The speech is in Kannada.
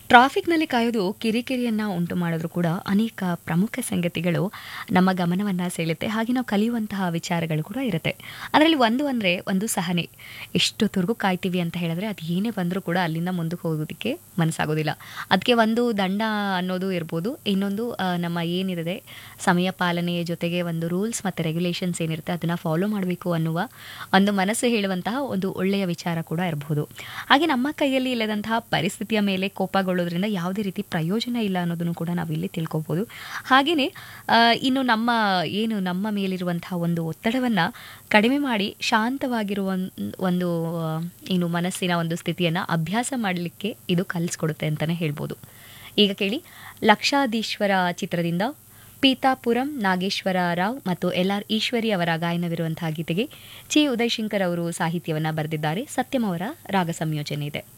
ಟ್ರಾಫಿಕ್ನಲ್ಲಿ ಕಾಯೋದು ಕಿರಿಕಿರಿಯನ್ನು ಉಂಟು ಮಾಡಿದ್ರು ಕೂಡ ಅನೇಕ ಪ್ರಮುಖ ಸಂಗತಿಗಳು ನಮ್ಮ ಗಮನವನ್ನು ಸೆಳೆಯುತ್ತೆ ಹಾಗೆ ನಾವು ಕಲಿಯುವಂತಹ ವಿಚಾರಗಳು ಕೂಡ ಇರುತ್ತೆ ಅದರಲ್ಲಿ ಒಂದು ಅಂದರೆ ಒಂದು ಸಹನೆ ಎಷ್ಟೊತ್ತವರೆಗೂ ಕಾಯ್ತೀವಿ ಅಂತ ಹೇಳಿದ್ರೆ ಅದು ಏನೇ ಬಂದರೂ ಕೂಡ ಅಲ್ಲಿಂದ ಮುಂದಕ್ಕೆ ಹೋಗೋದಕ್ಕೆ ಮನಸ್ಸಾಗೋದಿಲ್ಲ ಅದಕ್ಕೆ ಒಂದು ದಂಡ ಅನ್ನೋದು ಇರ್ಬೋದು ಇನ್ನೊಂದು ಆ, ನಮ್ಮ ಏನಿದೆ ಸಮಯ ಪಾಲನೆಯ ಜೊತೆಗೆ ಒಂದು ರೂಲ್ಸ್ ಮತ್ತು ರೆಗ್ಯುಲೇಷನ್ಸ್ ಏನಿರುತ್ತೆ ಅದನ್ನು ಫಾಲೋ ಮಾಡಬೇಕು ಅನ್ನುವ ಒಂದು ಮನಸ್ಸು ಹೇಳುವಂತಹ ಒಂದು ಒಳ್ಳೆಯ ವಿಚಾರ ಕೂಡ ಇರಬಹುದು ಹಾಗೆ ನಮ್ಮ ಕೈಯಲ್ಲಿ ಇಲ್ಲದಂತಹ ಪರಿಸ್ಥಿತಿಯ ಮೇಲೆ ಕೋಪಗೊಳ್ಳೋದ್ರಿಂದ ಯಾವುದೇ ರೀತಿ ಪ್ರಯೋಜನ ಇಲ್ಲ ಅನ್ನೋದನ್ನು ಕೂಡ ನಾವಿಲ್ಲಿ ತಿಳ್ಕೊಬೋದು ಹಾಗೆಯೇ ಇನ್ನು ನಮ್ಮ ಏನು ನಮ್ಮ ಮೇಲಿರುವಂತಹ ಒಂದು ಒತ್ತಡವನ್ನು ಕಡಿಮೆ ಮಾಡಿ ಶಾಂತವಾಗಿರುವ ಒಂದು ಆ, ಏನು ಮನಸ್ಸಿನ ಒಂದು ಸ್ಥಿತಿಯನ್ನು ಅಭ್ಯಾಸ ಮಾಡಲಿಕ್ಕೆ ಇದು ಕಲಿಸ್ಕೊಡುತ್ತೆ ಅಂತಲೇ ಹೇಳ್ಬೋದು ಈಗ ಕೇಳಿ ಲಕ್ಷಾಧೀಶ್ವರ ಚಿತ್ರದಿಂದ ಪೀತಾಪುರಂ ನಾಗೇಶ್ವರ ರಾವ್ ಮತ್ತು ಎಲ್ ಆರ್ ಈಶ್ವರಿ ಅವರ ಗಾಯನವಿರುವಂತಹ ಗೀತೆಗೆ ಚಿ ಉದಯಶಂಕರ್ ಅವರು ಸಾಹಿತ್ಯವನ್ನು ಬರೆದಿದ್ದಾರೆ ಸತ್ಯಂ ಅವರ ರಾಗ ಸಂಯೋಜನೆ ಇದೆ